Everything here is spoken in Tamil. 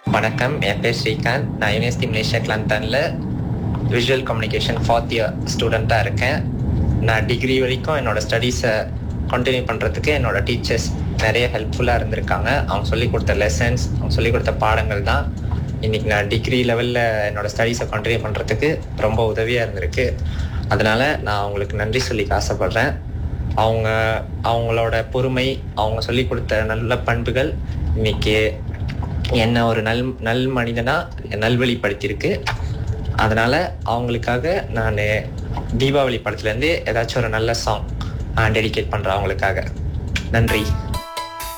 வணக்கம் என் பேர் ஸ்ரீகாந்த் நான் யூனிவர்சிட்டி மலேசியா கிளாந்தனில் விஷுவல் கம்யூனிகேஷன் ஃபோர்த் இயர் ஸ்டூடெண்ட்டாக இருக்கேன் நான் டிகிரி வரைக்கும் என்னோட ஸ்டடீஸை கண்டினியூ பண்ணுறதுக்கு என்னோட டீச்சர்ஸ் நிறைய ஹெல்ப்ஃபுல்லாக இருந்திருக்காங்க அவங்க சொல்லிக் கொடுத்த லெசன்ஸ் அவங்க சொல்லிக் கொடுத்த பாடங்கள் தான் இன்னைக்கு நான் டிகிரி லெவலில் என்னோட ஸ்டடீஸை கண்டினியூ பண்ணுறதுக்கு ரொம்ப உதவியாக இருந்திருக்கு அதனால நான் அவங்களுக்கு நன்றி சொல்லிக்க ஆசைப்படுறேன் அவங்க அவங்களோட பொறுமை அவங்க சொல்லிக் கொடுத்த நல்ல பண்புகள் இன்னைக்கு என்ன ஒரு நல் நல் மனிதனா நல்வழிப்படுத்தியிருக்கு அதனால அவங்களுக்காக நான் தீபாவளி படத்துலேருந்து ஏதாச்சும் ஒரு நல்ல சாங் டெடிகேட் பண்ணுறேன் அவங்களுக்காக நன்றி